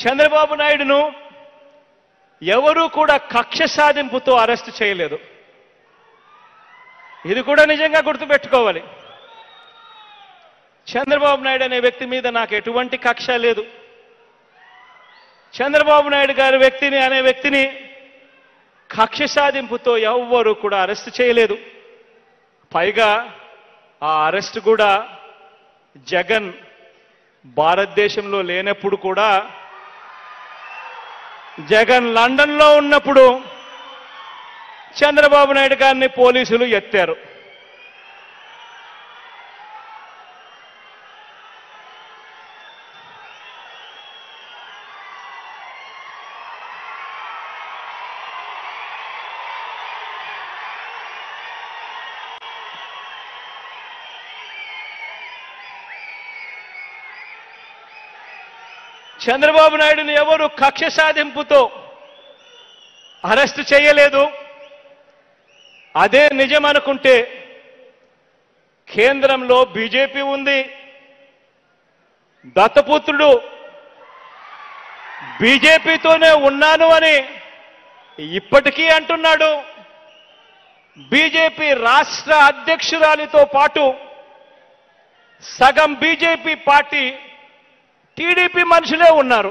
చంద్రబాబు నాయుడును ఎవరూ కూడా కక్ష సాధింపుతో అరెస్ట్ చేయలేదు ఇది కూడా నిజంగా గుర్తుపెట్టుకోవాలి చంద్రబాబు నాయుడు అనే వ్యక్తి మీద నాకు ఎటువంటి కక్ష లేదు చంద్రబాబు నాయుడు గారి వ్యక్తిని అనే వ్యక్తిని కక్ష సాధింపుతో ఎవ్వరూ కూడా అరెస్ట్ చేయలేదు పైగా ఆ అరెస్ట్ కూడా జగన్ భారతదేశంలో లేనప్పుడు కూడా జగన్ లండన్లో ఉన్నప్పుడు చంద్రబాబు నాయుడు గారిని పోలీసులు ఎత్తారు చంద్రబాబు నాయుడుని ఎవరు కక్ష సాధింపుతో అరెస్ట్ చేయలేదు అదే నిజం అనుకుంటే కేంద్రంలో బీజేపీ ఉంది దత్తపుత్రుడు బీజేపీతోనే ఉన్నాను అని ఇప్పటికీ అంటున్నాడు బీజేపీ రాష్ట్ర అధ్యక్షురాలితో పాటు సగం బీజేపీ పార్టీ టీడీపీ మనుషులే ఉన్నారు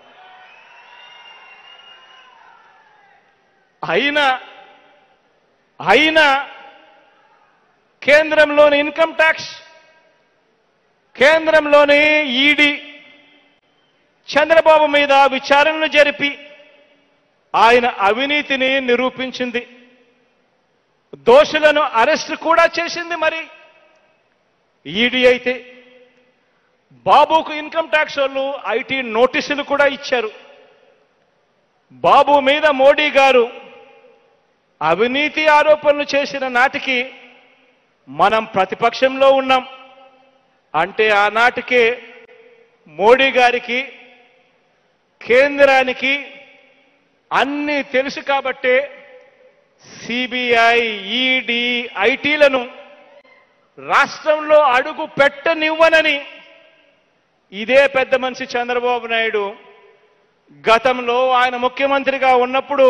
అయినా అయినా కేంద్రంలోని ఇన్కమ్ ట్యాక్స్ కేంద్రంలోని ఈడీ చంద్రబాబు మీద విచారణలు జరిపి ఆయన అవినీతిని నిరూపించింది దోషులను అరెస్ట్ కూడా చేసింది మరి ఈడీ అయితే బాబుకు ఇన్కమ్ ట్యాక్స్ వాళ్ళు ఐటీ నోటీసులు కూడా ఇచ్చారు బాబు మీద మోడీ గారు అవినీతి ఆరోపణలు చేసిన నాటికి మనం ప్రతిపక్షంలో ఉన్నాం అంటే ఆనాటికే మోడీ గారికి కేంద్రానికి అన్నీ తెలుసు కాబట్టే సిబిఐ ఈడీ ఐటీలను రాష్ట్రంలో అడుగు పెట్టనివ్వనని ఇదే పెద్ద మనిషి చంద్రబాబు నాయుడు గతంలో ఆయన ముఖ్యమంత్రిగా ఉన్నప్పుడు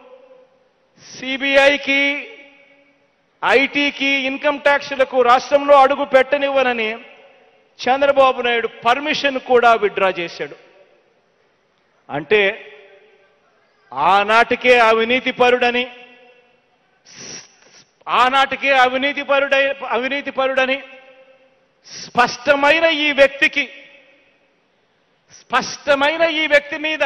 సిబిఐకి ఐటీకి ఇన్కమ్ ట్యాక్స్లకు రాష్ట్రంలో అడుగు పెట్టనివ్వనని చంద్రబాబు నాయుడు పర్మిషన్ కూడా విత్డ్రా చేశాడు అంటే ఆనాటికే అవినీతి పరుడని ఆనాటికే అవినీతి పరుడై అవినీతి పరుడని స్పష్టమైన ఈ వ్యక్తికి స్పష్టమైన ఈ వ్యక్తి మీద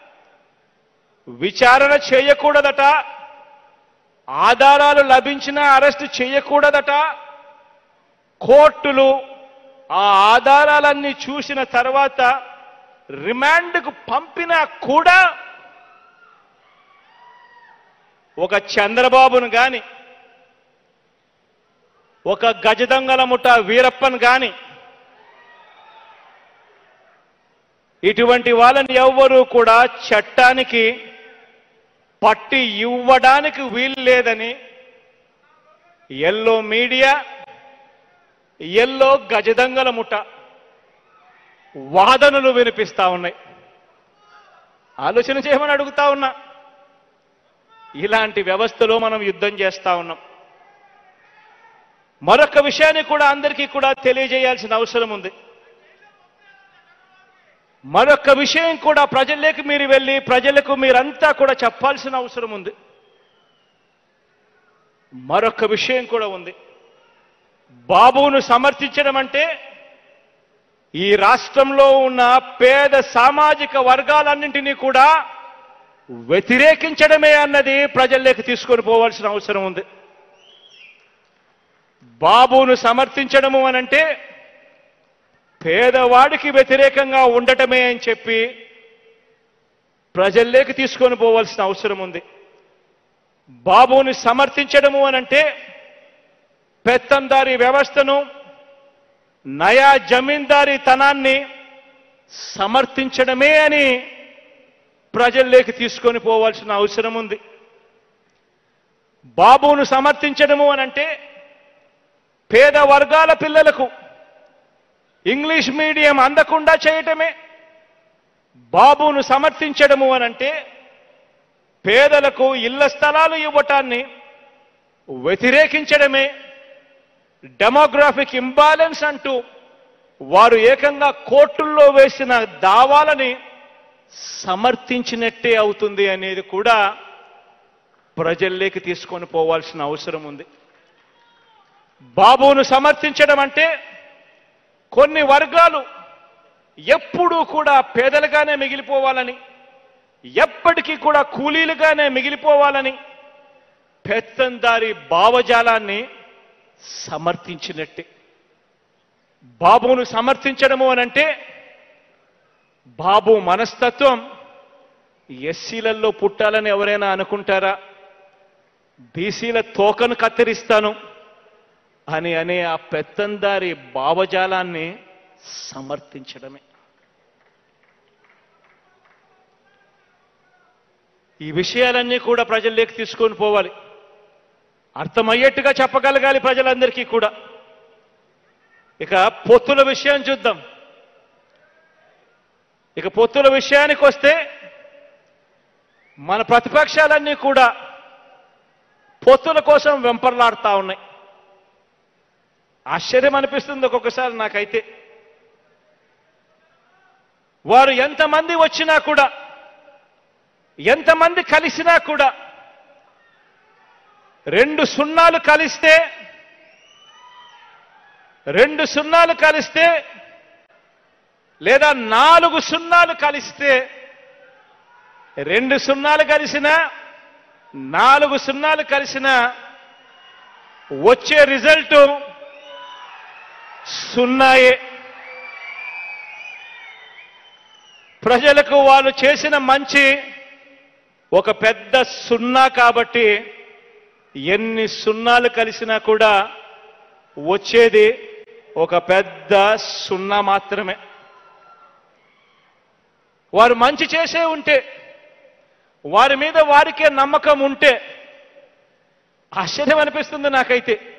విచారణ చేయకూడదట ఆధారాలు లభించినా అరెస్టు చేయకూడదట కోర్టులు ఆ ఆధారాలన్నీ చూసిన తర్వాత రిమాండ్కు పంపినా కూడా ఒక చంద్రబాబును గాని ఒక గజదంగల ముఠ వీరప్పన్ గాని ఇటువంటి వాళ్ళని ఎవ్వరూ కూడా చట్టానికి పట్టి ఇవ్వడానికి వీలు లేదని ఎల్లో మీడియా ఎల్లో గజదంగల ముఠ వాదనలు వినిపిస్తా ఉన్నాయి ఆలోచన చేయమని అడుగుతా ఉన్నా ఇలాంటి వ్యవస్థలో మనం యుద్ధం చేస్తా ఉన్నాం మరొక విషయాన్ని కూడా అందరికీ కూడా తెలియజేయాల్సిన అవసరం ఉంది మరొక విషయం కూడా ప్రజల్లోకి మీరు వెళ్ళి ప్రజలకు మీరంతా కూడా చెప్పాల్సిన అవసరం ఉంది మరొక విషయం కూడా ఉంది బాబును సమర్థించడం అంటే ఈ రాష్ట్రంలో ఉన్న పేద సామాజిక వర్గాలన్నింటినీ కూడా వ్యతిరేకించడమే అన్నది ప్రజల్లోకి తీసుకొని పోవాల్సిన అవసరం ఉంది బాబును సమర్థించడము అనంటే పేదవాడికి వ్యతిరేకంగా ఉండటమే అని చెప్పి ప్రజల్లోకి తీసుకొని పోవాల్సిన అవసరం ఉంది బాబుని సమర్థించడము అనంటే పెత్తందారి వ్యవస్థను నయా జమీందారీ తనాన్ని సమర్థించడమే అని ప్రజల్లోకి తీసుకొని పోవాల్సిన అవసరం ఉంది బాబును సమర్థించడము అనంటే పేద వర్గాల పిల్లలకు ఇంగ్లీష్ మీడియం అందకుండా చేయటమే బాబును సమర్థించడము అనంటే పేదలకు ఇళ్ల స్థలాలు ఇవ్వటాన్ని వ్యతిరేకించడమే డెమోగ్రాఫిక్ ఇంబాలెన్స్ అంటూ వారు ఏకంగా కోర్టుల్లో వేసిన దావాలని సమర్థించినట్టే అవుతుంది అనేది కూడా ప్రజల్లోకి తీసుకొని పోవాల్సిన అవసరం ఉంది బాబును సమర్థించడం అంటే కొన్ని వర్గాలు ఎప్పుడూ కూడా పేదలుగానే మిగిలిపోవాలని ఎప్పటికీ కూడా కూలీలుగానే మిగిలిపోవాలని పెత్తందారి భావజాలాన్ని సమర్థించినట్టే బాబును సమర్థించడము అనంటే బాబు మనస్తత్వం ఎస్సీలలో పుట్టాలని ఎవరైనా అనుకుంటారా బీసీల తోకను కత్తిరిస్తాను అని అనే ఆ పెత్తందారి భావజాలాన్ని సమర్థించడమే ఈ విషయాలన్నీ కూడా ప్రజల్లోకి తీసుకొని పోవాలి అర్థమయ్యేట్టుగా చెప్పగలగాలి ప్రజలందరికీ కూడా ఇక పొత్తుల విషయం చూద్దాం ఇక పొత్తుల విషయానికి వస్తే మన ప్రతిపక్షాలన్నీ కూడా పొత్తుల కోసం వెంపర్లాడుతా ఉన్నాయి ఆశ్చర్యం అనిపిస్తుంది ఒక్కొక్కసారి నాకైతే వారు ఎంతమంది వచ్చినా కూడా ఎంతమంది కలిసినా కూడా రెండు సున్నాలు కలిస్తే రెండు సున్నాలు కలిస్తే లేదా నాలుగు సున్నాలు కలిస్తే రెండు సున్నాలు కలిసిన నాలుగు సున్నాలు కలిసిన వచ్చే రిజల్ట్ సున్నాయే ప్రజలకు వాళ్ళు చేసిన మంచి ఒక పెద్ద సున్నా కాబట్టి ఎన్ని సున్నాలు కలిసినా కూడా వచ్చేది ఒక పెద్ద సున్నా మాత్రమే వారు మంచి చేసే ఉంటే వారి మీద వారికే నమ్మకం ఉంటే ఆశ్చర్యం అనిపిస్తుంది నాకైతే